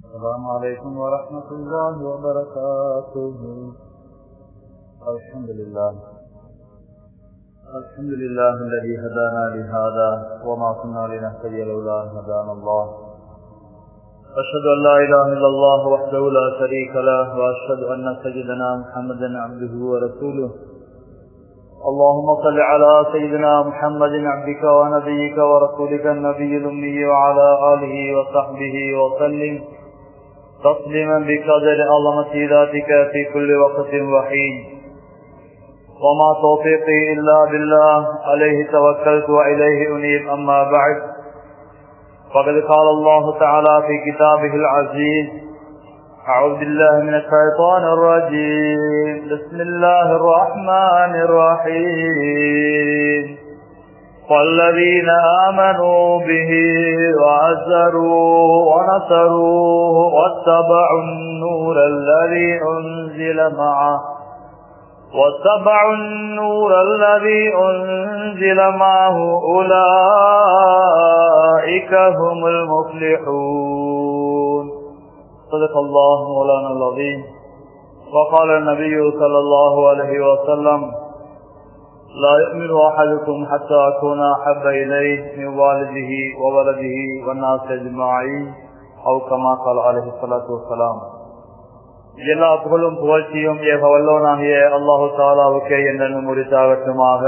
السلام عليكم ورحمة الله وبركاته الحمد لله الحمد لله الذي هدانا لهذا وما كنا لنهتدي لولا أن هدانا الله أشهد أن لا إله إلا الله وحده لا شريك له وأشهد أن سيدنا محمدا عبده ورسوله اللهم صل على سيدنا محمد عبدك ونبيك ورسولك النبي الأمي وعلى آله وصحبه وسلم تسليما بقدر عظمة ذاتك في كل وقت وحين وما توفيقي إلا بالله عليه توكلت وإليه أنيب أما بعد فقد قال الله تعالى في كتابه العزيز أعوذ بالله من الشيطان الرجيم بسم الله الرحمن الرحيم والذين آمنوا به وعزروه ونصروه واتبعوا النور الذي أنزل معه واتبعوا النور الذي أنزل معه أولئك هم المفلحون صدق الله مولانا العظيم وقال النبي صلى الله عليه وسلم لا يؤمن أحدكم حتى أكون أحب إليه من والده وولده والناس أجمعين أو كما قال عليه الصلاة والسلام எல்லா புகழும் புகழ்ச்சியும் ஏக வல்லோனாகிய அல்லாஹு தாலாவுக்கே என்று முடித்தாகட்டுமாக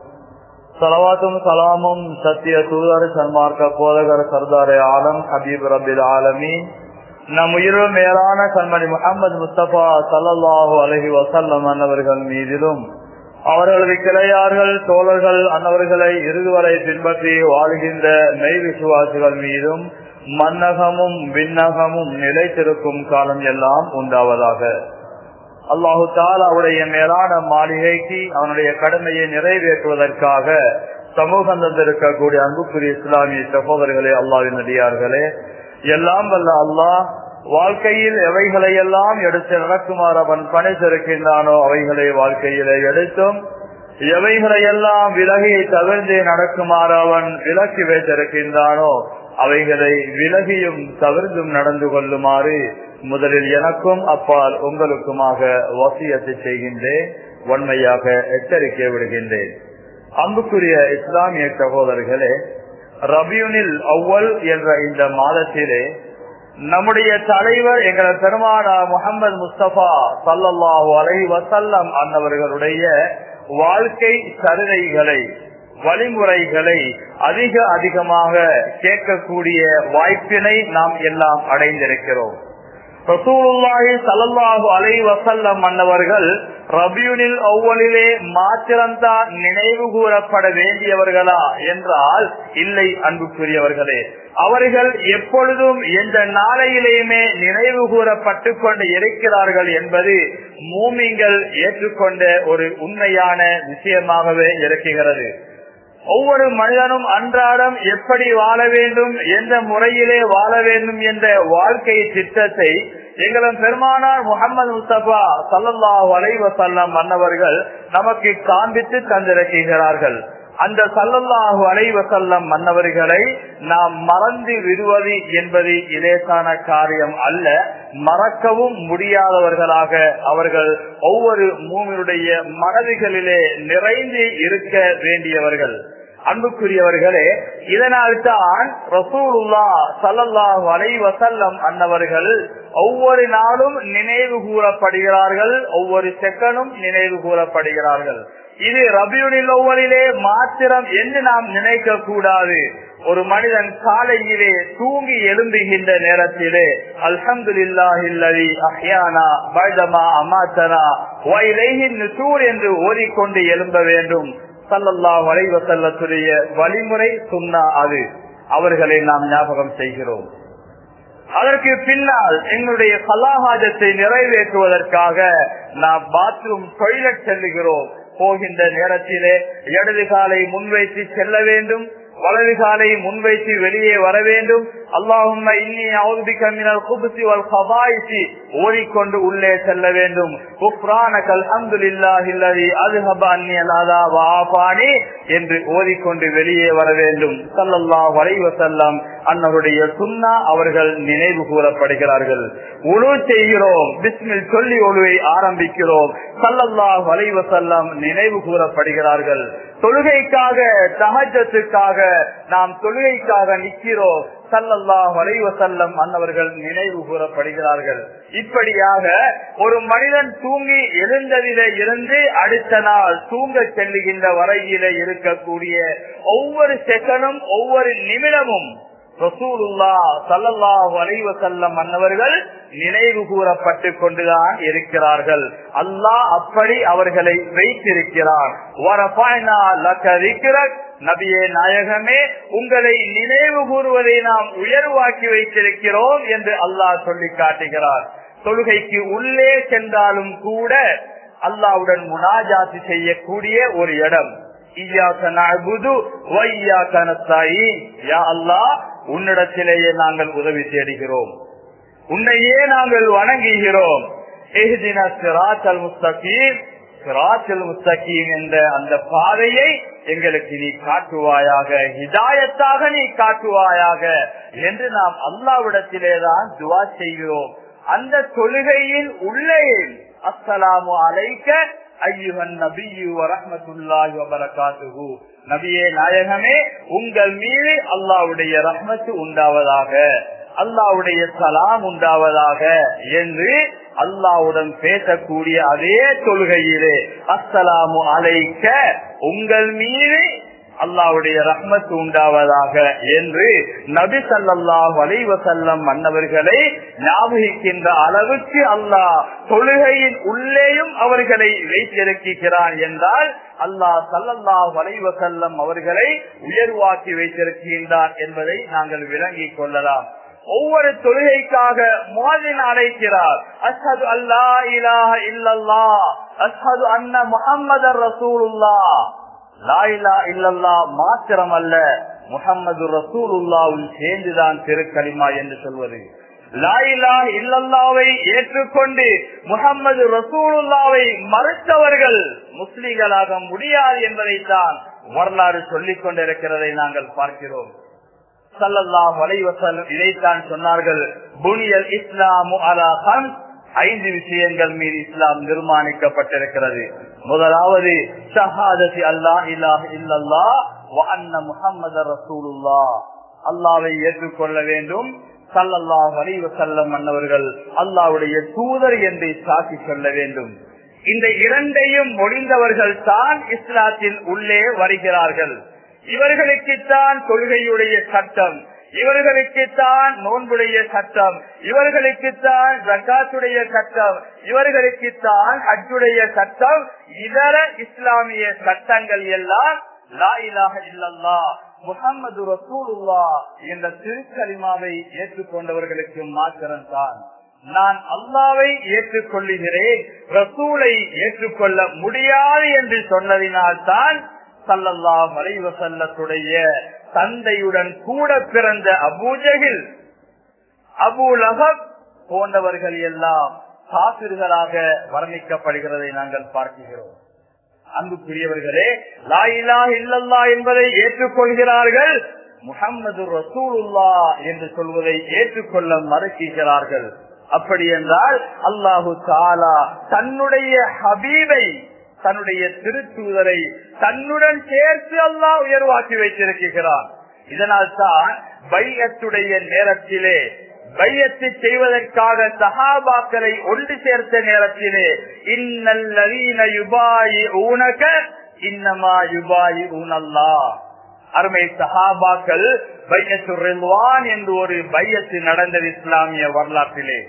சலவாத்தும் சலாமும் சத்திய தூதர் சன்மார்க்க போதகர் சர்தாரே ஆலம் ஹபீப் ரபில் ஆலமி நம் உயிரும் மேலான கண்மணி முகமது முஸ்தபா சல்லாஹூ அலஹி வசல்லம் அன்னவர்கள் மீதிலும் அவர்களது கிளையார்கள் தோழர்கள் அன்னவர்களை இறுதிவரை பின்பற்றி வாழ்கின்ற மெய் விசுவாசிகள் மீதும் மன்னகமும் விண்ணகமும் நிலைத்திருக்கும் காலம் எல்லாம் உண்டாவதாக அல்லாஹு தால் அவருடைய மேலான மாளிகைக்கு அவனுடைய கடமையை நிறைவேற்றுவதற்காக சமூகம் தந்திருக்கக்கூடிய அன்புக்குரிய இஸ்லாமிய சகோதரர்களே அல்லாவின் நடிகார்களே எல்லாம் வல்ல அல்லாஹ் வாழ்க்கையில் எவைகளை எல்லாம் எடுத்து நடக்குமாறு அவன் பணித்திருக்கின்றானோ அவைகளை வாழ்க்கையிலே எடுத்தும் எவைகளை எல்லாம் விலகியை தவிர்த்து நடக்குமாறு அவன் விலக்கி வைத்திருக்கின்றானோ அவைகளை விலகியும் தவிர்த்தும் நடந்து கொள்ளுமாறு முதலில் எனக்கும் அப்பால் உங்களுக்குமாக வசியத்தை செய்கின்றேன் உண்மையாக எச்சரிக்கை விடுகின்றேன் அன்புக்குரிய இஸ்லாமிய சகோதரர்களே ரபியுனில் அவ்வல் என்ற இந்த மாதத்திலே நம்முடைய தலைவர் எங்கள் பெருமானா முகமது முஸ்தபா சல்லல்லாஹு அலை வசல்லம் அன்னவர்களுடைய வாழ்க்கை சரிதைகளை வழிமுறைகளை அதிக அதிகமாக கேட்கக்கூடிய வாய்ப்பினை நாம் எல்லாம் அடைந்திருக்கிறோம் ரசூலுல்லாஹி சல்லல்லாஹு அலை வசல்லம் மன்னவர்கள் ரபியுனில் ஒவ்வொன்றிலே மாத்திரம்தான் நினைவு கூறப்பட வேண்டியவர்களா என்றால் இல்லை அன்புக்குரியவர்களே அவர்கள் எப்பொழுதும் எந்த நாளையிலேயுமே நினைவு கூறப்பட்டு கொண்டு இருக்கிறார்கள் என்பது மூமிங்கள் ஏற்றுக்கொண்ட ஒரு உண்மையான விஷயமாகவே இருக்குகிறது ஒவ்வொரு மனிதனும் அன்றாடம் எப்படி வாழ வேண்டும் எந்த முறையிலே வாழ வேண்டும் என்ற வாழ்க்கை திட்டத்தை எங்களும் பெருமானார் முகமது முஸ்தபா சல்லாஹூ அலைவசல்லம் மன்னவர்கள் நமக்கு காண்பித்து தந்திருக்கிறார்கள் அந்த சல்லல்லாஹு அலைவசல்லம் மன்னவர்களை நாம் மறந்து விடுவது என்பது இலேசான காரியம் அல்ல மறக்கவும் முடியாதவர்களாக அவர்கள் ஒவ்வொரு மூமியுடைய மனதுகளிலே நிறைந்து இருக்க வேண்டியவர்கள் அன்புக்குரியவர்களே இதனால் தான் ரசூலுல்லா சல்லல்லாஹு அலைவசல்லம் அன்னவர்கள் ஒவ்வொரு நாளும் நினைவு கூறப்படுகிறார்கள் ஒவ்வொரு செகண்டும் நினைவு கூறப்படுகிறார்கள் இது ரபியுனில் ஒவ்வொரிலே மாத்திரம் என்று நாம் நினைக்க கூடாது ஒரு மனிதன் காலையிலே தூங்கி எழும்புகின்ற நேரத்திலே அல்ஹம்துலில்லாஹில்லதி அஹ்யானா பைதமா அமாத்தனா வைலைஹின் நுசூர் என்று ஓடிக்கொண்டு எழும்ப வேண்டும் சல்லல்லா வலைவசல்லத்துடைய வழிமுறை சுண்ணா அது அவர்களை நாம் ஞாபகம் செய்கிறோம் அதற்கு பின்னால் எங்களுடைய கலாகாஜத்தை நிறைவேற்றுவதற்காக நாம் பாத்ரூம் டொய்லெட் செல்லுகிறோம் போகின்ற நேரத்திலே இடது காலை முன்வைத்து செல்ல வேண்டும் வலது காலை முன்வைத்து வெளியே வர வேண்டும் அல்லாஹும்ம இன்னி அவுதுபிக மினல் குபுசி வல் கபாயிசி ஓடிக்கொண்டு உள்ளே செல்ல வேண்டும் குஃப்ரானக அல்ஹம்துலில்லாஹி அல்லதி அஸ்ஹப அன்னி அலாதா வஆஃபானி என்று ஓதிக்கொண்டு வெளியே வர வேண்டும் ஸல்லல்லாஹு அலைஹி வஸல்லம் அன்னருடைய சுன்னா அவர்கள் நினைவு கூறப்படுகிறார்கள் உழு செய்கிறோம் பிஸ்மில் சொல்லி ஒழுவை ஆரம்பிக்கிறோம் சல்லல்லாஹு அலைஹி வஸல்லம் நினைவு கூறப்படுகிறார்கள் தொழுகைக்காக தஹஜத்துக்காக நாம் தொழுகைக்காக நிற்கிறோம் சல்லல்லாஹு அலைஹி வஸல்லம் அன்னவர்கள் நினைவு கூறப்படுகிறார்கள் இப்படியாக ஒரு மனிதன் தூங்கி எழுந்ததில இருந்து அடுத்த நாள் தூங்க செல்லுகின்ற வரையில இருக்கக்கூடிய ஒவ்வொரு செகண்டும் ஒவ்வொரு நிமிடமும் ரசூலுல்லா சல்லல்லாஹு அலைஹி வஸல்லம் அன்னவர்கள் நினைவு கூறப்பட்டு கொண்டுதான் இருக்கிறார்கள் அல்லாஹ் அப்படி அவர்களை வைத்திருக்கிறார் வரஃபஅனா லக திக்ரக் நபியே நாயகமே உங்களை நினைவு கூறுவதை நாம் உயர்வாக்கி வைத்திருக்கிறோம் என்று அல்லாஹ் சொல்லி காட்டுகிறார் தொழுகைக்கு உள்ளே சென்றாலும் கூட அல்லாவுடன் முனாஜாத்து செய்யக்கூடிய ஒரு இடம் உன்னிடத்திலேயே நாங்கள் உதவி தேடுகிறோம் உன்னையே நாங்கள் வணங்குகிறோம் என்ற அந்த பாதையை எங்களுக்கு நீ காட்டுவாயாக ஹிதாயத்தாக நீ காட்டுவாயாக என்று நாம் அல்லாவிடத்திலேதான் துவா செய்கிறோம் அந்த தொழுகையின் உள்ளே அஸ்ஸலாமு அலைக்க ஐயுகன் நபியு வரஹமத்துல்லாஹி வபரகாத்துஹு நபியே நாயகமே உங்கள் மீது அல்லாவுடைய ரஹ்மத்து உண்டாவதாக அல்லாவுடைய சலாம் உண்டாவதாக என்று அல்லாவுடன் பேசக்கூடிய அதே தொழுகையிலே அஸ்ஸலாமு அலைக்க உங்கள் மீது அல்லாவுடைய ரஹ்மத்து உண்டாவதாக என்று நபி சல்லாஹ் அலைவசல்லம் மன்னவர்களை ஞாபகிக்கின்ற அளவுக்கு அல்லாஹ் தொழுகையின் உள்ளேயும் அவர்களை வைத்திருக்கிறான் என்றால் அல்லாஹ் சல்லல்லாஹ் வலைவசல்லம் அவர்களை உயர்வாக்கி வைத்திருக்கின்றான் என்பதை நாங்கள் விளங்கிக் கொள்ளலாம் ஒவ்வொரு தொழுகைக்காக மோதின் அழைக்கிறார் அஸ்ஹது அல்லா இலாஹ இல்லல்லா அஸ்ஹது அன்ன முஹம்மது ரசூலுல்லா லாயிலா இல்லல்லா மாத்திரம் அல்ல முகம்மது ரசூலுல்லாவில் சேர்ந்துதான் திருக்கலிமா என்று சொல்வது லாயிலா இல்லல்லாவை ஏற்றுக்கொண்டு முகம்மது ரசூலுல்லாவை மறுத்தவர்கள் முஸ்லிம்களாக முடியாது என்பதைத்தான் வரலாறு சொல்லிக் கொண்டிருக்கிறதை நாங்கள் பார்க்கிறோம் சல்லல்லாஹ் வலைவசல்லம் இதைத்தான் சொன்னார்கள் புனியல் இஸ்லாமு அலா ஹன் ஐந்து விஷயங்கள் மீது இஸ்லாம் நிர்மாணிக்கப்பட்டிருக்கிறது முதலாவது ஷஹாதத்தி அல்லா இலாஹ் இல்லல்லா வஅன்ன முஹம்மது ரசூலுல்லா அல்லாவை ஏற்றுக்கொள்ள வேண்டும் சல்லல்லாஹ் வலைவசல்லம் அன்னவர்கள் அல்லாவுடைய தூதர் என்று சாட்சி சொல்ல வேண்டும் இந்த இரண்டையும் முடிந்தவர்கள் தான் இஸ்லாத்தின் உள்ளே வருகிறார்கள் இவர்களுக்குத்தான் கொள்கையுடைய சட்டம் இவர்களுக்குத்தான் நோன்புடைய சட்டம் இவர்களுக்குத்தான் ஜக்காத்துடைய சட்டம் இவர்களுக்குத்தான் ஹஜ்ஜுடைய சட்டம் இதர இஸ்லாமிய சட்டங்கள் எல்லாம் லா இலாஹ இல்லல்லா முகமது ரசூலுல்லா என்ற திருக்கலிமாவை ஏற்றுக்கொண்டவர்களுக்கு மாத்திரம் தான் நான் அல்லாவை ஏற்றுக்கொள்ளுகிறேன் ரசூலை ஏற்றுக்கொள்ள முடியாது என்று சொன்னதினால் தான் சல்லல்லா மலைவசல்லத்துடைய தந்தையுடன் கூட பிறந்த அபூஜகில் அபு லஹப் போன்றவர்கள் எல்லாம் காசிர்களாக வர்ணிக்கப்படுகிறதை நாங்கள் பார்க்கிறோம் அன்புக்குரியவர்களே லாயிலா இல்லல்லா என்பதை ஏற்றுக்கொள்கிறார்கள் முகம்மது ரசூலுல்லா என்று சொல்வதை ஏற்றுக்கொள்ள மறுக்கிறார்கள் அப்படி என்றால் அல்லாஹு தாலா தன்னுடைய ஹபீபை தன்னுடைய திருத்தூதரை தன்னுடன் சேர்த்து அல்லாஹ் உயர்வாக்கி வைத்திருக்கிறான் இதனால் தான் பையத்துடைய நேரத்திலே பையத்து செய்வதற்காக சஹாபாக்களை ஒன்று சேர்த்த நேரத்திலே இன்னல்லவீன யுபாயி ஊனக இன்னமா யுபாயி ஊனல்லா அருமை சஹாபாக்கள் பையத்து ரில்வான் என்று ஒரு பையத்து நடந்தது இஸ்லாமிய வரலாற்றிலே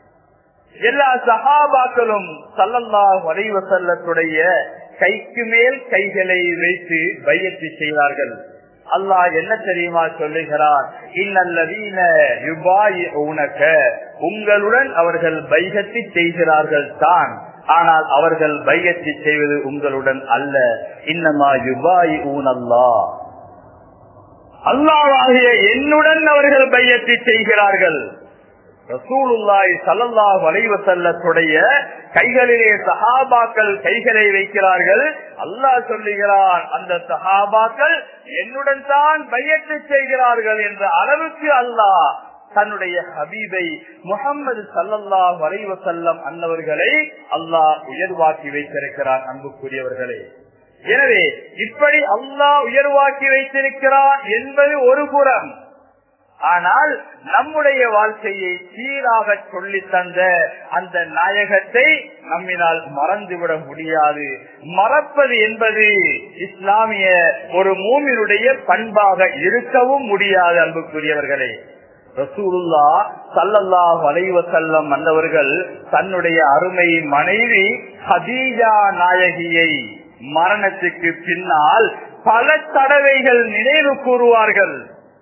எல்லா சகாபாக்களும் சல்லல்லா வலைவசல்லத்துடைய கைக்கு மேல் கைகளை வைத்து பையத்து செய்தார்கள் அல்லாஹ் என்ன தெரியுமா சொல்லுகிறார் இன்னல்லவீன யுபாயி உனக்க உங்களுடன் அவர்கள் பைகத்தி செய்கிறார்கள் தான் ஆனால் அவர்கள் பைகத்தி செய்வது உங்களுடன் அல்ல இன்னமா யுபாயி ஊனல்லா அல்லாவாகிய என்னுடன் அவர்கள் பையத்தை செய்கிறார்கள் ரசூலுல்லாய் சல்லல்லாஹு அலைவ செல்லத்துடைய கைகளிலே சஹாபாக்கள் கைகளை வைக்கிறார்கள் அல்லாஹ் சொல்லுகிறான் அந்த சஹாபாக்கள் என்னுடன் தான் பையத்தை செய்கிறார்கள் என்ற அளவுக்கு அல்லாஹ் தன்னுடைய ஹபீபை முகமது சல்லல்லாஹ் வரைவ செல்லம் அன்னவர்களை அல்லாஹ் உயர்வாக்கி வைத்திருக்கிறார் அன்புக்குரியவர்களே எனவே இப்படி அல்லாஹ் உயர்வாக்கி வைத்திருக்கிறார் என்பது ஒரு புறம் ஆனால் நம்முடைய வாழ்க்கையை சீராக சொல்லி தந்த அந்த நாயகத்தை நம்மினால் மறந்துவிட முடியாது மறப்பது என்பது இஸ்லாமிய ஒரு மூமினுடைய பண்பாக இருக்கவும் முடியாது அன்புக்குரியவர்களே ரசூலுல்லா சல்லல்லாஹ் வலைவசல்லம் வந்தவர்கள் தன்னுடைய அருமை மனைவி ஹதீஜா நாயகியை மரணத்துக்கு பின்னால் பல தடவைகள் நினைவு கூறுவார்கள்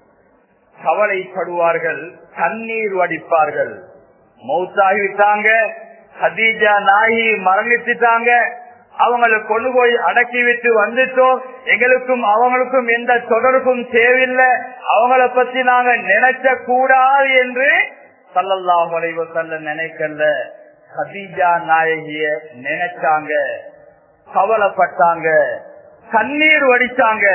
கவலைப்படுவார்கள் கண்ணீர் வடிப்பார்கள் மௌத்தாகிவிட்டாங்க ஹதீஜா நாயி மரணிச்சுட்டாங்க அவங்களை கொண்டு போய் அடக்கி விட்டு வந்துட்டோம் எங்களுக்கும் அவங்களுக்கும் எந்த தொடர்பும் தேவையில்லை அவங்கள பத்தி நாங்க நினைச்ச கூடாது என்று சல்லல்லா வளைவு சொல்ல நினைக்கல ஹதீஜா நாயகிய நினைச்சாங்க கவலைப்பட்டாங்க கண்ணீர் வடிச்சாங்க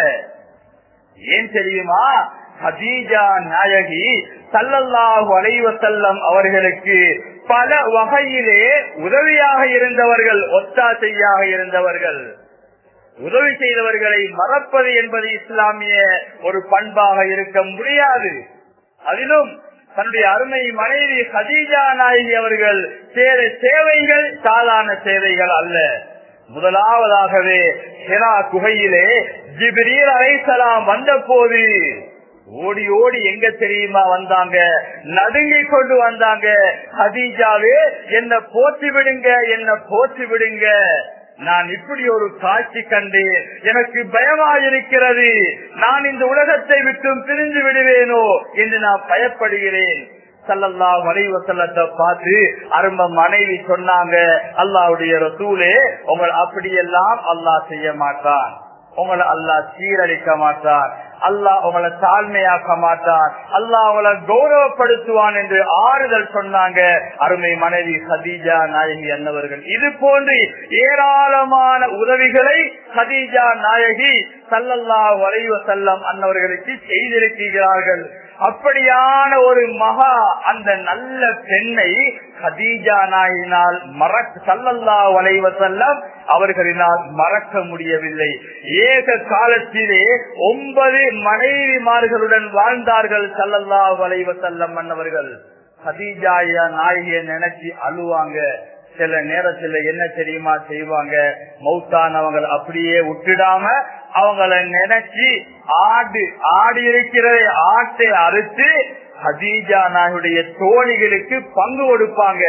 ஏன் தெரியுமா ஹதீஜா நாயகி சல்லல்லாஹு அலைவ செல்லம் அவர்களுக்கு பல வகையிலே உதவியாக இருந்தவர்கள் ஒத்தாசையாக இருந்தவர்கள் உதவி செய்தவர்களை மறப்பது என்பது இஸ்லாமிய ஒரு பண்பாக இருக்க முடியாது அதிலும் தன்னுடைய அருமை மனைவி ஹதீஜா நாயகி அவர்கள் சேர சேவைகள் சாதாரண சேவைகள் அல்ல முதலாவதாகவே ஹெரா குகையிலே ஜிபிரீர் அலைசலாம் வந்த போது ஓடி ஓடி எங்க தெரியுமா வந்தாங்க நடுங்கி கொண்டு வந்தாங்க ஹதீஜாவே என்ன போற்றி விடுங்க என்ன போற்றி விடுங்க நான் இப்படி ஒரு காட்சி கண்டு எனக்கு பயமாயிருக்கிறது நான் இந்த உலகத்தை விட்டும் பிரிந்து விடுவேனோ என்று நான் பயப்படுகிறேன் சல்லல்லா வலைவசல்லத்தை பார்த்து அரும்ப மனைவி சொன்னாங்க அல்லாவுடைய ரசூலே உங்களை அப்படியெல்லாம் அல்லாஹ் செய்ய மாட்டான் உங்களை அல்லாஹ் சீரழிக்க மாட்டான் அல்லாஹ் உங்களை தாழ்மையாக்க மாட்டான் அல்லாஹ் உங்களை கௌரவப்படுத்துவான் என்று ஆறுதல் சொன்னாங்க அருமை மனைவி ஹதீஜா நாயகி அன்னவர்கள் இது போன்று ஏராளமான உதவிகளை ஹதீஜா நாயகி சல்லல்லா வளைவ செல்லம் அன்னவர்களுக்கு செய்திருக்கிறார்கள் அப்படியான ஒரு மகா அந்த நல்ல பெண்ணை ஹதீஜா நாயினால் மறக்க சல்லல்லா வளைவ செல்லம் அவர்களினால் மறக்க முடியவில்லை ஏக காலத்திலே ஒன்பது மனைவிமார்களுடன் வாழ்ந்தார்கள் சல்லல்லா வளைவ செல்லம் மன்னவர்கள் ஹதீஜாயா நாயகியை நினைச்சு அழுவாங்க சில நேரத்துல என்ன தெரியுமா செய்வாங்க மௌத்தானவங்க அப்படியே விட்டுடாம அவங்கள நினைச்சு ஆடு ஆடி இருக்கிறதை ஆட்டை அறுத்து ஹதீஜா நாயுடைய தோழிகளுக்கு பங்கு கொடுப்பாங்க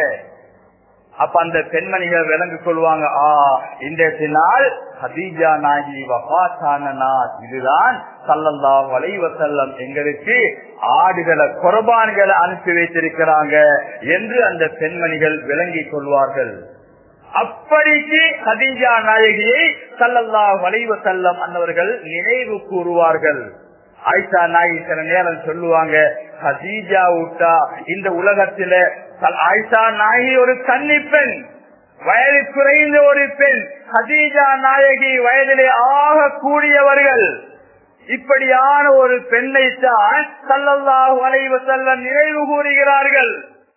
அப்ப அந்த பெண்மணிகள் விளங்கு கொள்வாங்க ஆ இந்த நாள் ஹதீஜா நாயகி வபாத்தான நாள் இதுதான் சல்லல்லா வளைவ செல்லம் எங்களுக்கு ஆடுகளை குரபான்களை அனுப்பி வைத்திருக்கிறாங்க என்று அந்த பெண்மணிகள் விளங்கிக் கொள்வார்கள் அப்படிக்கு ஹதீஜா நாயகியை சல்லல்லா வளைவ செல்லம் அன்னவர்கள் நினைவு கூறுவார்கள் ஆயிஷா நாயகி சில நேரம் சொல்லுவாங்க ஹதீஜா விட்டா இந்த உலகத்தில ஆயிஷா நாயகி ஒரு கன்னி பெண் வயது குறைந்த ஒரு பெண் ஹதீஜா நாயகி வயதிலே ஆக கூடியவர்கள் இப்படியான ஒரு பெண்ணை தான் சல்லல்லாஹு அலைவ செல்ல நினைவு கூறுகிறார்கள்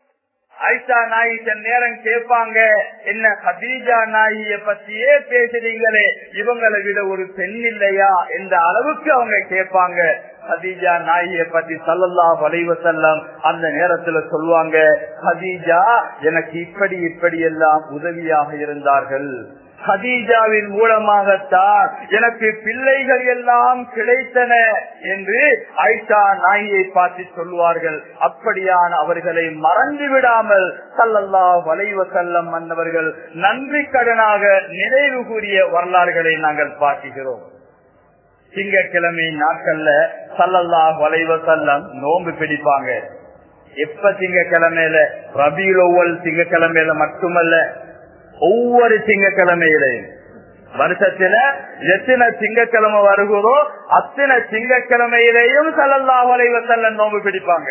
ஐஷா நாயி சில நேரம் கேட்பாங்க என்ன ஹதீஜா நாயிய பத்தியே பேசுறீங்களே இவங்களை விட ஒரு பெண் இல்லையா என்ற அளவுக்கு அவங்க கேட்பாங்க ஹதீஜா நாயிய பத்தி சல்லல்லா வளைவ செல்லம் அந்த நேரத்துல சொல்லுவாங்க ஹதீஜா எனக்கு இப்படி இப்படி எல்லாம் உதவியாக இருந்தார்கள் ஹதீஜாவின் மூலமாகத்தான் எனக்கு பிள்ளைகள் எல்லாம் கிடைத்தன என்று ஐஷா நாயை பார்த்து சொல்லுவார்கள் அப்படியான அவர்களை மறந்து விடாமல் சல்லல்லா வளைவ செல்லம் மன்னவர்கள் நன்றி கடனாக நினைவு கூறிய வரலாறுகளை நாங்கள் பார்க்கிறோம் திங்கட்கிழமை நாட்கள்ல சல்லல்லா வளைவ செல்லம் நோன்பு பிடிப்பாங்க எப்ப திங்கக்கிழமையில ரபியுல் ஒவ்வொரு திங்கக்கிழமையில மட்டுமல்ல ஒவ்வொரு திங்கக்கிழமையிலையும் வருஷத்துல எத்தனை திங்கக்கிழமை வருகிறதோ அத்தனை திங்கக்கிழமையிலேயும் சல்லல்லாஹு அலைஹி வஸல்லம் நோன்பு பிடிப்பாங்க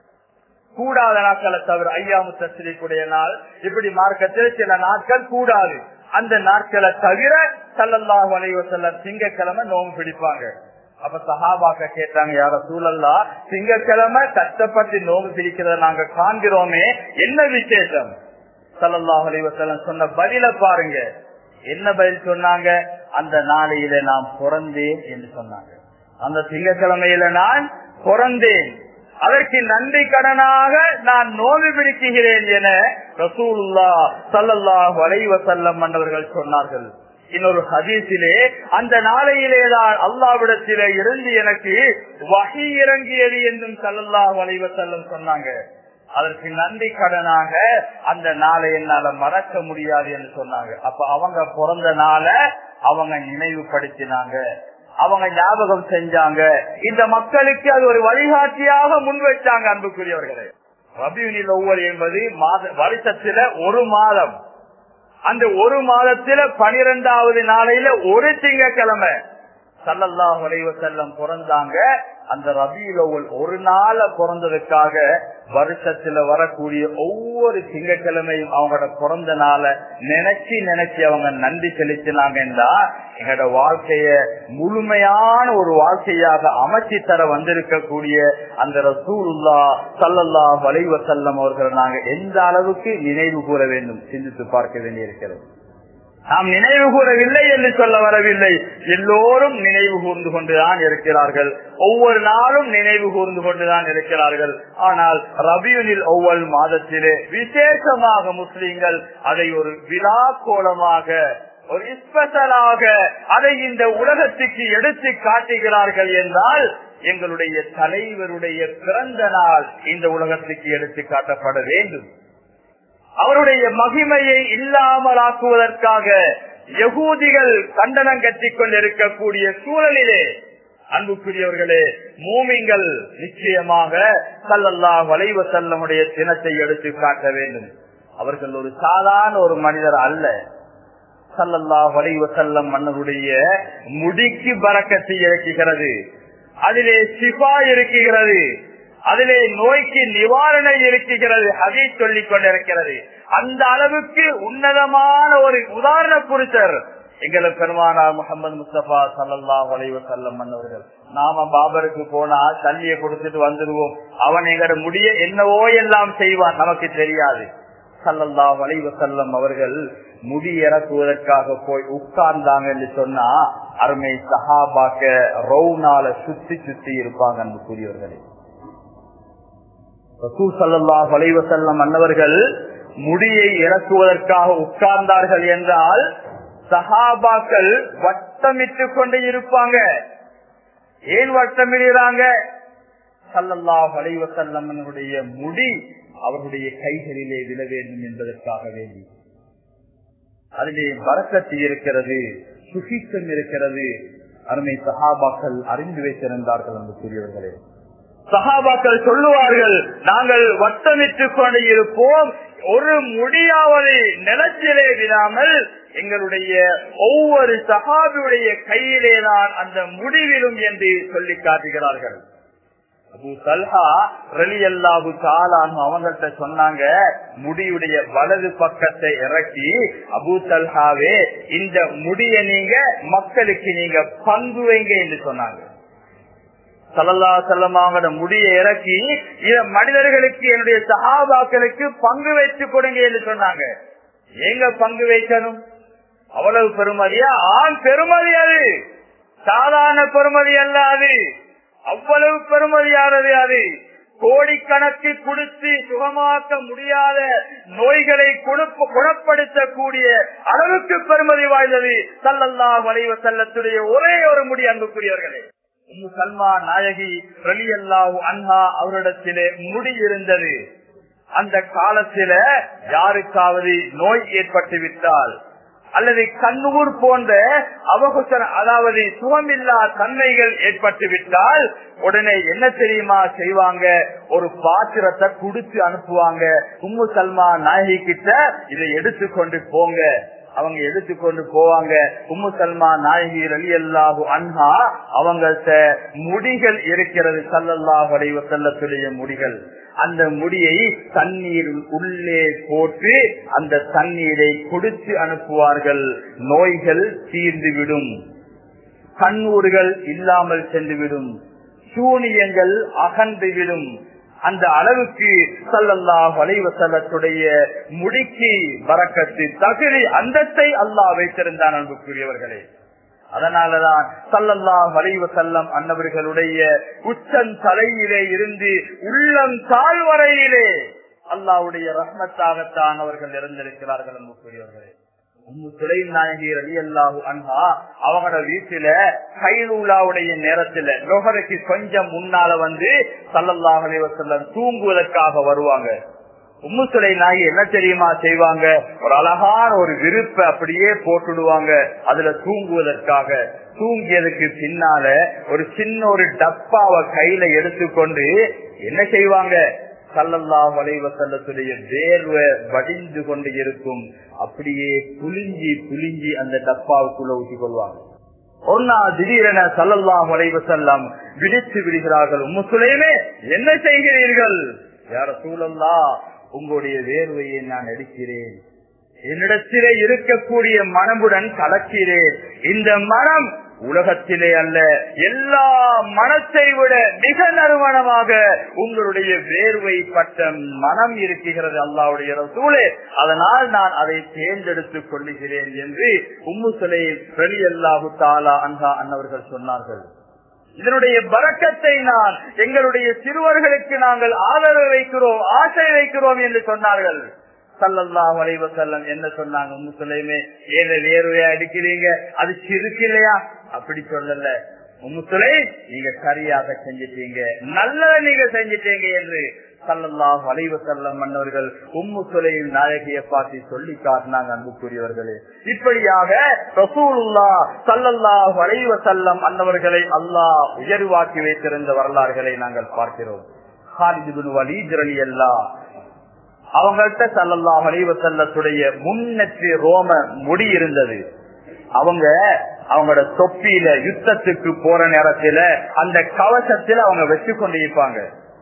கூடாத நாட்களை தவிர ஐயாமு தஸ்ரீக்குடைய நாள் இப்படி மார்க்கத்தில் சில நாட்கள் கூடாது அந்த நாட்களை தவிர சல்லல்லாஹு அலைஹி வஸல்லம் திங்கக்கிழமை நோன்பு பிடிப்பாங்க அப்ப சஹாபாக்க கேட்டாங்க யார சூழல்லா திங்கக்கிழமை கஷ்டப்பட்டு நோம்பு பிடிக்கிறத நாங்க காண்கிறோமே என்ன விசேஷம் சல்லல்லாஹு அலைஹி வஸல்லம் சொன்ன பதில பாருங்க என்ன பதில் சொன்னாங்க அந்த நாளையில நான் பிறந்தேன் என்று சொன்னாங்க அந்த திங்கக்கிழமையில நான் பிறந்தேன் அதற்கு நன்றி கடனாக நான் நோம்பு பிடிக்குகிறேன் என ரசூலுல்லா சல்லல்லாஹு அலைஹி வஸல்லம் மன்னர்கள் சொன்னார்கள் இன்னொரு ஹதீஸிலே அந்த நாளையிலேதான் அல்லாவிடத்திலே இருந்து எனக்கு வகை இறங்கியது என்றும் சல்லல்லாஹு அலைஹி வஸல்லம் சொன்னாங்க அதற்கு நன்றி கடனாக அந்த நாளை என்னால மறக்க முடியாது என்று சொன்னாங்க அப்ப அவங்க பிறந்த நாள அவங்க நினைவுபடுத்தினாங்க அவங்க ஞாபகம் செஞ்சாங்க இந்த மக்களுக்கு அது ஒரு வழிகாட்டியாக முன் வச்சாங்க அன்புக்குரியவர்களே ரபியூனில் ஒவ்வொரு என்பது மாத வருஷத்துல ஒரு மாதம் அந்த ஒரு மாதத்துல பனிரெண்டாவது நாளையில ஒரு திங்கக்கிழமை சல்லல்லாஹ் வளைவ செல்லம் பிறந்தாங்க அந்த ரபியில ஒரு நாள பிறந்ததுக்காக வருஷத்துல வரக்கூடிய ஒவ்வொரு திங்கக்கிழமையும் அவங்களோட பிறந்த நாள நினைச்சு நினைச்சு அவங்க நன்றி செலுத்தினாங்கன்னா எங்களோட வாழ்க்கைய முழுமையான ஒரு வாழ்க்கையாக அமைச்சு தர வந்திருக்கக்கூடிய அந்த ரசூல்லா சல்லல்லா வளைவ செல்லம் அவர்கள் நாங்க எந்த அளவுக்கு நினைவு கூற வேண்டும் சிந்தித்து பார்க்க வேண்டியிருக்கிறது நாம் நினைவு கூறவில்லை என்று சொல்ல வரவில்லை எல்லோரும் நினைவு கூர்ந்து கொண்டுதான் இருக்கிறார்கள் ஒவ்வொரு நாளும் நினைவு கூர்ந்து கொண்டுதான் இருக்கிறார்கள் ஆனால் ரபியுனில் ஒவ்வொரு மாதத்திலே விசேஷமாக முஸ்லிம்கள் அதை ஒரு விழா கோலமாக ஒரு ஸ்பெஷலாக அதை இந்த உலகத்துக்கு எடுத்து காட்டுகிறார்கள் என்றால் எங்களுடைய தலைவருடைய பிறந்த நாள் இந்த உலகத்துக்கு எடுத்து காட்டப்பட வேண்டும் அவருடைய மகிமையை இல்லாமலாக்குவதற்காக யகூதிகள் கண்டனம் கட்டிக் கொண்டிருக்கக்கூடிய சூழலிலே அன்புக்குரியவர்களே மூமிங்கள் நிச்சயமாக சல்லல்லா வளைவ செல்லமுடைய தினத்தை எடுத்து காட்ட வேண்டும் அவர்கள் ஒரு சாதாரண ஒரு மனிதர் அல்ல சல்லல்லா வளைவ செல்லம் மன்னருடைய முடிக்கு பறக்கத்தை இறக்குகிறது அதிலே சிபா இருக்குகிறது அதிலே நோய்க்கு நிவாரணம் இருக்குகிறது அதை சொல்லிக் கொண்டிருக்கிறது அந்த அளவுக்கு உன்னதமான ஒரு உதாரண புருஷர் எங்களை பெருமானார் முகமது முஸ்தபா சல்லா வளைவ செல்லம் மன்னவர்கள் நாம பாபருக்கு போனா தள்ளிய கொடுத்துட்டு வந்துடுவோம் அவன் எங்கட முடிய என்னவோ எல்லாம் செய்வான் நமக்கு தெரியாது சல்லல்லா வளைவ செல்லம் அவர்கள் முடி இறக்குவதற்காக போய் உட்கார்ந்தாங்க என்று சொன்னா அருமை சஹாபாக்க ரவுனால சுத்தி சுத்தி இருப்பாங்க அன்பு கூறியவர்களே ரசூல் சல்லா வலைவசல்லம் அன்னவர்கள் முடியை இறக்குவதற்காக உட்கார்ந்தார்கள் என்றால் சஹாபாக்கள் வட்டமிட்டு கொண்டு இருப்பாங்க ஏன் வட்டமிடுறாங்க சல்லல்லா வலைவசல்லம்மனுடைய முடி அவர்களுடைய கைகளிலே விழ வேண்டும் என்பதற்காக வேண்டி அதிலே வரக்கத்து இருக்கிறது சுகித்தம் இருக்கிறது அருமை சஹாபாக்கள் அறிந்து வைத்திருந்தார்கள் என்று கூறியவர்களே சகாபாக்கள் சொல்லுவார்கள் நாங்கள் வட்டமிட்டுக் கொண்டு இருப்போம் ஒரு முடியாவது நிலத்திலே விடாமல் எங்களுடைய ஒவ்வொரு சகாபியுடைய கையிலே தான் அந்த முடிவிலும் என்று சொல்லி காட்டுகிறார்கள் அபு சல்ஹா ரலி அல்லாஹு தாலான் அவங்கள்ட்ட சொன்னாங்க முடியுடைய வலது பக்கத்தை இறக்கி அபு சல்ஹாவே இந்த முடிய நீங்க மக்களுக்கு நீங்க பங்கு வைங்க என்று சொன்னாங்க சல்லல்லா செல்லமாவோட முடியை இறக்கி இத மனிதர்களுக்கு என்னுடைய சகாபாக்களுக்கு பங்கு வைத்து கொடுங்க என்று சொன்னாங்க எங்க பங்கு வைக்கணும் அவ்வளவு பெருமதியா ஆண் பெருமதி அது சாதாரண பெருமதி அல்ல அது அவ்வளவு பெருமதியானது அது கோடிக்கணக்கு கொடுத்து சுகமாக்க முடியாத நோய்களை குணப்படுத்தக்கூடிய அளவுக்கு பெருமதி வாய்ந்தது சல்லல்லா வளைவ செல்லத்துடைய ஒரே ஒரு முடி அன்புக்குரியவர்களே சல்மா நாயகி ரலி அல்லாஹு அன்ஹா அவரிடத்திலே முடி இருந்தது அந்த காலத்தில யாருக்காவது நோய் ஏற்பட்டு விட்டால் அல்லது கண்ணூர் போன்ற அவகுசன அதாவது சுகமில்லா தன்மைகள் ஏற்பட்டு விட்டால் உடனே என்ன தெரியுமா செய்வாங்க ஒரு பாத்திரத்தை குடுத்து அனுப்புவாங்க உம்மு சல்மா நாயகி கிட்ட இதை எடுத்துக்கொண்டு போங்க அவங்க எடுத்துக்கொண்டு போவாங்க உம்மு சல்மா நாயகி அலி அல்லாஹு அன்ஹா அவங்கள்ட்ட முடிகள் இருக்கிறது சல்லல்லாஹு அலைவ செல்லத்துடைய முடிகள் அந்த முடியை தண்ணீர் உள்ளே போட்டு அந்த தண்ணீரை கொடுத்து அனுப்புவார்கள் நோய்கள் தீர்ந்துவிடும் கண்ணூர்கள் இல்லாமல் சென்றுவிடும் சூனியங்கள் அகன்றுவிடும் அந்த அளவுக்கு சல்லல்லா வளைவ செல்லத்துடைய முடிக்கு வரக்கத்து தகுதி அந்தத்தை அல்லாஹ் வைத்திருந்தான் அன்புக்குரியவர்களே அதனாலதான் சல்லல்லா வளைவ செல்லம் அன்னவர்களுடைய உச்சன் தலையிலே இருந்து உள்ளம் தாழ்வரையிலே அல்லாவுடைய ரஹ்மத்தாகத்தான் அவர்கள் இருந்திருக்கிறார்கள் அன்புக்குரியவர்களே அவங்களோட வீட்டுல கைலூலாவுடைய நேரத்துல லொஹருக்கு கொஞ்சம் முன்னால வந்து சல்லல்லாஹலே வசல்லம் தூங்குவதற்காக வருவாங்க உம்முசுலை நாயி என்ன தெரியுமா செய்வாங்க ஒரு அழகான ஒரு விருப்ப அப்படியே போட்டுடுவாங்க அதுல தூங்குவதற்காக தூங்கியதுக்கு பின்னால ஒரு சின்ன ஒரு டப்பாவை கையில எடுத்துக்கொண்டு என்ன செய்வாங்க சல்லல்லா வளைவ செல்லத்துடைய வேர்வை வடிந்து கொண்டு இருக்கும் அப்படியே புளிஞ்சி புளிஞ்சி அந்த டப்பாவுக்குள்ள ஊற்றிக் கொள்வாங்க ஒன்னா திடீரென சல்லல்லா வளைவ செல்லம் விழித்து விடுகிறார்கள் முசுலையுமே என்ன செய்கிறீர்கள் யார சூழல்லா உங்களுடைய வேர்வையை நான் எடுக்கிறேன் என்னிடத்திலே இருக்கக்கூடிய மனமுடன் கலக்கிறேன் இந்த மனம் உலகத்திலே அல்ல எல்லா மனத்தை விட மிக நறுமணமாக உங்களுடைய வேர்வை பட்ட மனம் இருக்கிறது அல்லாவுடைய சூழே அதனால் நான் அதை தேர்ந்தெடுத்துக் கொள்ளுகிறேன் என்று உம்முசலை வெளி அல்லாஹு தாலா அன்ஹா அன்னவர்கள் சொன்னார்கள் இதனுடைய பறக்கத்தை நான் எங்களுடைய சிறுவர்களுக்கு நாங்கள் ஆதரவு வைக்கிறோம் ஆசை வைக்கிறோம் என்று சொன்னார்கள் சல்லல்லா வளைவ செல்லம் என்ன சொன்னாங்க முசுலையுமே ஏத வேர்வையா அடிக்கிறீங்க அது சிறுக்கு இல்லையா அப்படி சொல்லல முசுலை நீங்க சரியாக செஞ்சிட்டீங்க நல்லதை நீங்க செஞ்சிட்டீங்க என்று சல்லல்லாஹ் வளைவ செல்லம் மன்னவர்கள் உம்மு சுலையின் நாயகியை பார்த்து சொல்லி காட்டினாங்க அன்புக்குரியவர்களே இப்படியாக ரசூலுல்லா சல்லல்லாஹ் வளைவ செல்லம் அன்னவர்களை அல்லாஹ் உயர்வாக்கி வைத்திருந்த வரலாறுகளை நாங்கள் பார்க்கிறோம் ஹாலிது வலீத் அலி அல்லா அவங்கள்ட்ட சல்லல்லா வளைவ செல்லத்துடைய முன்னெற்றி ரோம முடி இருந்தது அவங்க அவங்களோட தொப்பியில யுத்தத்துக்கு போற நேரத்துல அந்த கவசத்துல அவங்க வச்சு கொண்டு இருப்பாங்க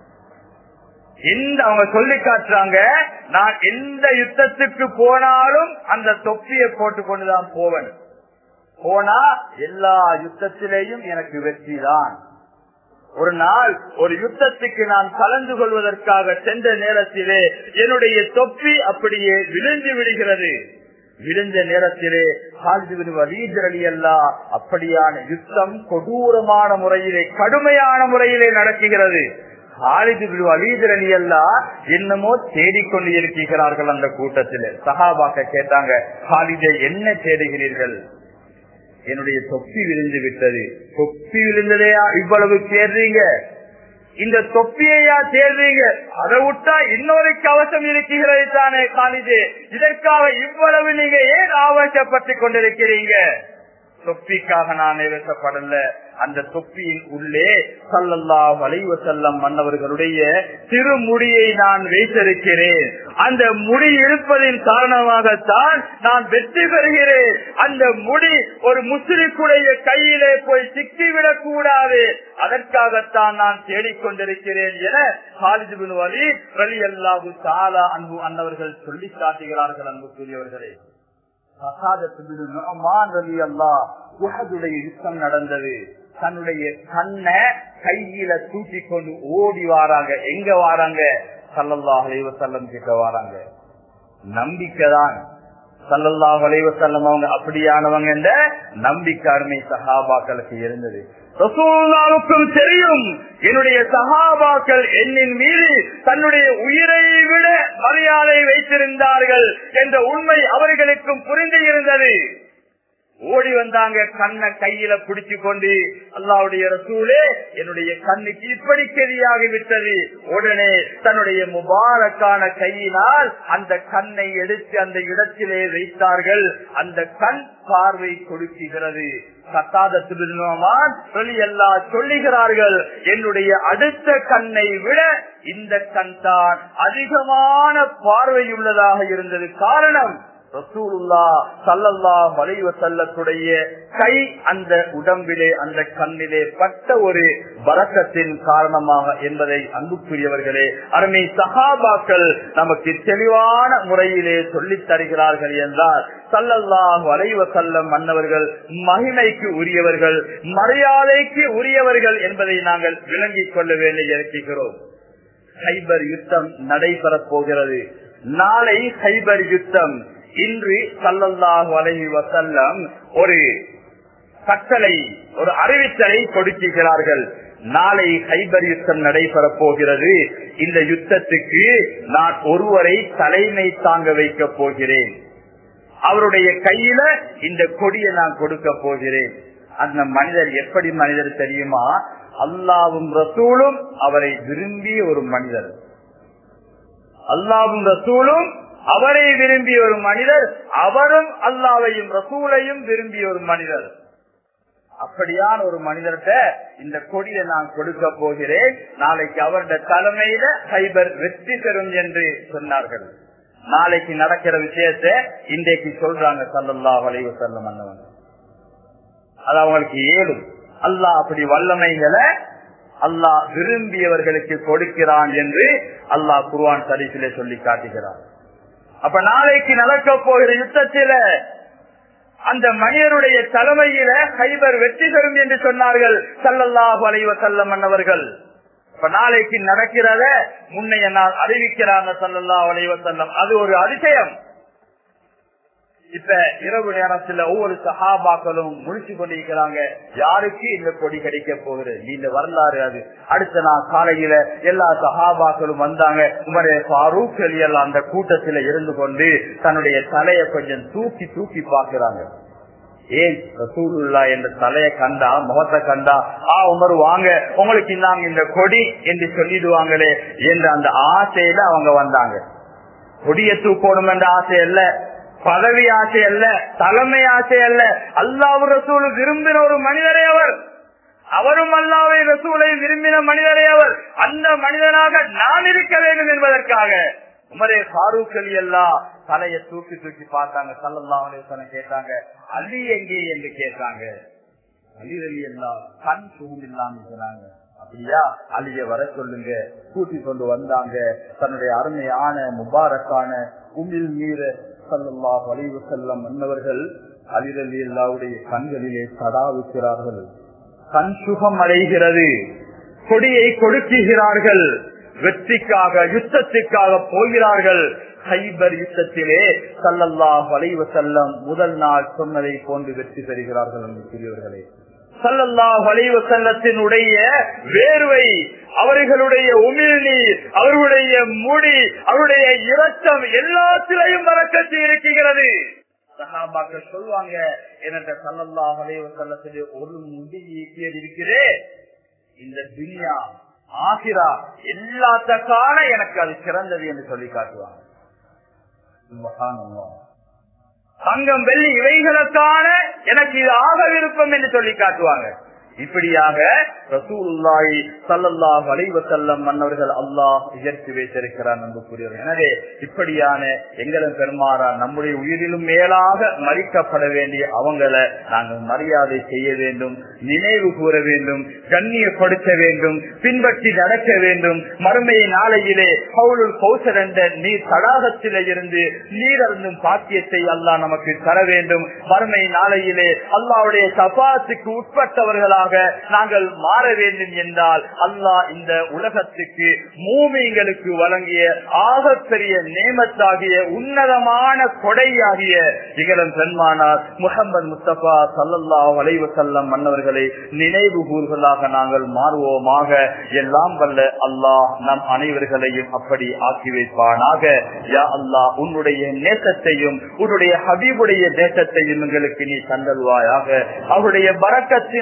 இந்த அவங்க சொல்லி காட்டுறாங்க நான் எந்த யுத்தத்துக்கு போனாலும் அந்த தொப்பியை போட்டு கொண்டுதான் போவேன் போனா எல்லா யுத்தத்திலேயும் எனக்கு வெற்றி தான் ஒரு நாள் ஒரு யுத்தத்துக்கு நான் கலந்து கொள்வதற்காக சென்ற நேரத்திலே என்னுடைய தொப்பி அப்படியே விழுந்து விடுகிறது விழுந்த நேரத்திலே வலீதரலி அல்லா அப்படியான யுத்தம் கொடூரமான முறையிலே கடுமையான முறையிலே நடக்குகிறது அலீதரலி அல்லா என்னமோ தேடிக்கொண்டு இருக்கிறார்கள் அந்த கூட்டத்திலே சகாபாக்க கேட்டாங்க ஹாலிதை என்ன தேடுகிறீர்கள் என்னுடைய தொப்பி விழுந்து விட்டது தொப்பி விழுந்ததையா இவ்வளவு தேடுறீங்க இந்த தொப்பியையா தேடுறீங்க அதை விட்டா இன்னொரு கவசம் இருக்கிறது தானே காலிதே இதற்காக இவ்வளவு நீங்க ஏன் ஆவேசப்பட்டு கொண்டிருக்கிறீங்க தொப்பிக்காக நான் நிறுத்தப்படல அந்த தொப்பியின் உள்ளே சல்லல்லா வளைவ செல்லம் மன்னவர்களுடைய திருமுடியை நான் வைத்திருக்கிறேன் அந்த முடி இருப்பதின் காரணமாகத்தான் நான் வெற்றி பெறுகிறேன் அந்த முடி ஒரு முஸ்லிக்குடைய கையிலே போய் சிக்கிவிடக் கூடாது அதற்காகத்தான் நான் தேடிக்கொண்டிருக்கிறேன் என ஹாலிதுபின் வலி வலி அல்லாஹு சாலா அன்பு அன்னவர்கள் சொல்லி காட்டுகிறார்கள் அன்புக்குரியவர்களே யுத்தம் நடந்தது தன்னுடைய கண்ணை கையில தூக்கி கொண்டு ஓடி வாராங்க எங்க வாராங்க சல்லல்லா அலைவசல்லம் கிட்ட வாராங்க நம்பிக்கைதான் சல்லல்லா அலைவசல்லம் அவங்க அப்படியானவங்க என்ற நம்பிக்கை அருமை சகாபாக்களுக்கு இருந்தது ரசூல்லாவுக்கும் தெரியும் என்னுடைய சகாபாக்கள் என்னின் மீது தன்னுடைய உயிரை விட மரியாதை வைத்திருந்தார்கள் என்ற உண்மை அவர்களுக்கும் புரிந்து இருந்தது ஓடி வந்தாங்க கண்ணை கையில பிடிச்சு கொண்டு அல்லாவுடைய ரசூலே என்னுடைய கண்ணுக்கு இப்படி கெதியாகி விட்டது உடனே தன்னுடைய முபாரக்கான கையினால் அந்த கண்ணை எடுத்து அந்த இடத்திலே வைத்தார்கள் அந்த கண் பார்வை கொடுக்குகிறது சொல்லுகிறார்கள் என்னுடைய அடுத்த கண்ணை விட இந்த கண் தான் அதிகமான பார்வை உள்ளதாக இருந்தது காரணம் ரசூலுல்லா சல்லல்லா வளைவ செல்லத்துடைய கை அந்த உடம்பிலே அந்த கண்ணிலே பட்ட ஒரு வரக்கத்தின் காரணமாக என்பதை அன்புக்குரியவர்களே அருமை சகாபாக்கள் நமக்கு தெளிவான முறையிலே சொல்லித் தருகிறார்கள் என்றால் சல்லல்லாஹ் வளைவ செல்லம் மன்னவர்கள் மகிமைக்கு உரியவர்கள் மரியாதைக்கு உரியவர்கள் என்பதை நாங்கள் விளங்கிக் கொள்ள வேண்டி இருக்கிறோம் ஹைபர் யுத்தம் நடைபெறப் போகிறது நாளை ஹைபர் யுத்தம் இன்று சல்லல்லாஹு அலைஹி வசல்லம் ஒரு கட்டளை ஒரு அறிவித்தலை கொடுக்கிறார்கள் நாளை ஹைபர் யுத்தம் நடைபெறப் போகிறது இந்த யுத்தத்துக்கு நான் ஒருவரை தலைமை தாங்க வைக்க போகிறேன் அவருடைய கையில இந்த கொடியை நான் கொடுக்க போகிறேன் அந்த மனிதர் எப்படி மனிதர் தெரியுமா அல்லாவும் ரசூலும் அவரை விரும்பிய ஒரு மனிதர் அல்லாவும் ரசூலும் அவரை விரும்பிய ஒரு மனிதர் அவரும் அல்லாவையும் ரசூலையும் விரும்பிய ஒரு மனிதர் அப்படியான ஒரு மனிதர்கிட்ட இந்த கொடியை நான் கொடுக்க போகிறேன் நாளைக்கு அவருடைய தலைமையில ஹைபர் வெற்றி பெறும் என்று சொன்னார்கள் நாளைக்கு நடக்கிற விஷயத்த இன்றைக்கு சொல்றாங்க சல்லல்லா வளைவு செல்லம் அண்ணவன் அது அவங்களுக்கு ஏழும் அல்லாஹ் அப்படி வல்லமைகளை அல்லாஹ் விரும்பியவர்களுக்கு கொடுக்கிறான் என்று அல்லாஹ் குருவான் சரிசிலே சொல்லி காட்டுகிறான் அப்ப நாளைக்கு நடக்க போகிற யுத்தத்தில அந்த மனிதருடைய தலைமையில ஹைபர் வெற்றி பெறும் என்று சொன்னார்கள் சல்லல்லாஹு அலைவ செல்லம் மன்னவர்கள் இப்ப நாளைக்கு நடக்கிறத முன்னைய நாள் அறிவிக்கிறாங்க சல்லல்லா அலைவ செல்லம் அது ஒரு அதிசயம் இப்ப இரவு நேரத்துல ஒவ்வொரு சகாபாக்களும் முடிச்சு கொண்டிருக்கிறாங்க யாருக்கு இந்த கொடி கிடைக்க போகிறது இந்த வரலாறு அது அடுத்த நாள் காலையில எல்லா சகாபாக்களும் வந்தாங்க உமரே ஃபாரூக் அலியல் அந்த கூட்டத்துல இருந்து கொண்டு தன்னுடைய தலையை கொஞ்சம் தூக்கி தூக்கி பாக்குறாங்க ஏன் ரசூலுல்லா என்ற தலையை கண்டா முகத்தை கண்டா ஆ உமர் வாங்க உங்களுக்கு நாங்க இந்த கொடி என்று சொல்லிடுவாங்களே என்ற அந்த ஆசையில அவங்க வந்தாங்க கொடியை தூக்கணும் என்ற ஆசை அல்ல பதவி ஆசை அல்ல தலைமை ஆசை அல்ல அல்லாவு ரசூல் விரும்பின ஒரு மனிதரே அவர் அவரும் அல்லாவை ரசூலை விரும்பின மனிதரே அவர் அந்த மனிதனாக நான் இருக்க வேண்டும் என்பதற்காக உமரே ஃபாரூக் அலி அல்லா தலையை தூக்கி தூக்கி பார்த்தாங்க சல்லல்லாஹ் கேட்டாங்க அலி எங்கே என்று கேட்டாங்க அலி அலி அல்லா கண் சுகம் இல்லாம சொன்னாங்க அப்படியா அலிய வர சொல்லுங்க கூட்டி கொண்டு வந்தாங்க தன்னுடைய அருமையான முபாரக்கான உமிழ் மீற சல்லல்லா வலிவு செல்லம் மன்னவர்கள் அலிரலி அல்லாவுடைய கண்களிலே சடாவுக்கிறார்கள் கண் சுகம் அடைகிறது கொடியை கொடுக்குகிறார்கள் வெற்றிக்காக யுத்தத்துக்காக போகிறார்கள் ஹைபர் யுத்தத்திலே சல்லல்லா வளைவு செல்லம் முதல் நாள் சொன்னதை போன்று வெற்றி பெறுகிறார்கள் என்று கூறியவர்களே சல்லல்லா வளைவு செல்லத்தினுடைய வேர்வை அவர்களுடைய உமிழ்நீர் அவர்களுடைய முடி அவருடைய இரத்தம் எல்லாத்திலையும் வரக்கத்து இருக்கிறது சகாபாக்கள் சொல்லுவாங்க என்ற சல்லல்லா வளைவு செல்லத்திலே ஒரு முடி இருக்கிறே இந்த துனியா ஆகிரா எல்லாத்தக்கான எனக்கு அது சிறந்தது என்று சொல்லி காட்டுவாங்க தங்கம் வெள்ளி இவைகளுக்கான எனக்கு இது ஆக விருப்பம் என்று சொல்லி காட்டுவாங்க இப்படியாக ரசூலுல்லாஹி ஸல்லல்லாஹு அலைஹி வஸல்லம் மன்னவர்கள் அல்லாஹ் உயர்த்தி வைத்திருக்கிறார் நம்புக்குரியவர் எனவே இப்படியான எங்களும் பெருமாறா நம்முடைய உயிரிலும் மேலாக மறிக்கப்பட வேண்டிய அவங்களை நாங்கள் மரியாதை செய்ய வேண்டும் நினைவு கூற வேண்டும் கண்ணியப்படுத்த வேண்டும் பின்பற்றி நடக்க வேண்டும் மறுமை நாளையிலே பவுலுல் கௌசர் என்ற நீர் தடாகத்திலே இருந்து நீர் அருந்தும் பாக்கியத்தை அல்லாஹ் நமக்கு தர வேண்டும் மறுமை நாளையிலே அல்லாவுடைய சபாத்துக்கு உட்பட்டவர்களாக நாங்கள் மாற வேண்டும் என்றால் அல்லாஹ் இந்த உலகத்துக்கு மூமிங்களுக்கு வழங்கிய ஆகப்பெரிய நேமத்தாகிய உன்னதமான கொடையாகிய இகலம் பெண்மானார் முகமது முஸ்தபா சல்லல்லா வளைவு செல்லம் மன்னவர்களை நினைவு கூறுகளாக நாங்கள் மாறுவோமாக எல்லாம் வல்ல அல்லாஹ் நம் அனைவர்களையும் அப்படி ஆக்கி வைப்பானாக யா அல்லாஹ் உன்னுடைய நேசத்தையும் உன்னுடைய ஹபீபுடைய நேசத்தையும் எங்களுக்கு நீ தந்தல்வாயாக அவருடைய பறக்கத்தினால் யா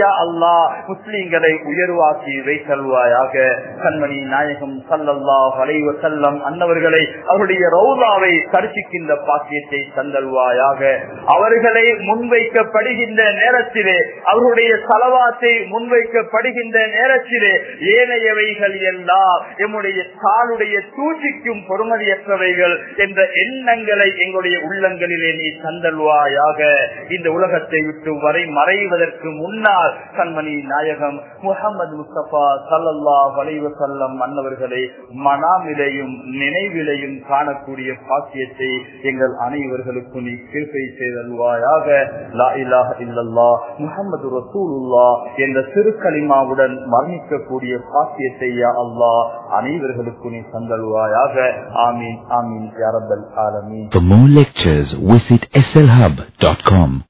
யா அல்லாஹ் முஸ்லிம்களை உயர்வாக்கி வைத்தல்வாயாக கண்மணி நாயகம் சல்லல்லாஹ் அலைஹி வஸல்லம் அன்னவர்களை அவருடைய ரவுதாவை தரிசிக்கின்ற பாக்கியத்தை தந்தல்வாயாக அவர்களை முன்வைக்கப்படுகின்ற நேரத்திலே அவருடைய தலவாத்தை முன்வைக்கப்படுகின்ற நேரத்திலே ஏனையவைகள் எல்லாம் எம்முடைய தாளுடைய தூசிக்கும் பொறுமதியற்றவைகள் என்ற எண்ணங்களை எங்களுடைய உள்ளங்களிலே நீ தந்தல்வாயாக இந்த உலகத்தை விட்டு வரை மறைவதற்கு முன்னால் கண்மணி நாயகம் முகமது முஸ்தபா சல்லல்லா வலைவ செல்லம் மன்னவர்களை மனாமிலையும் நினைவிலையும் காணக்கூடிய பாக்கியத்தை எங்கள் அனைவர்களுக்கும் நீ கிருப்பை செய்தல்வாயாக லா இலாஹ இல்லல்லா முகமது ரசூலுல்லா என்ற திருக்கலிமாவுடன் மரணிக்கக்கூடிய பாக்கியத்தை யா அல்லாஹ் அனைவர்களுக்கும் நீ தந்தல்வாயாக ஆமீன் ஆமீன் யாரபல் ஆலமீன் For more lectures, visit slhub.com.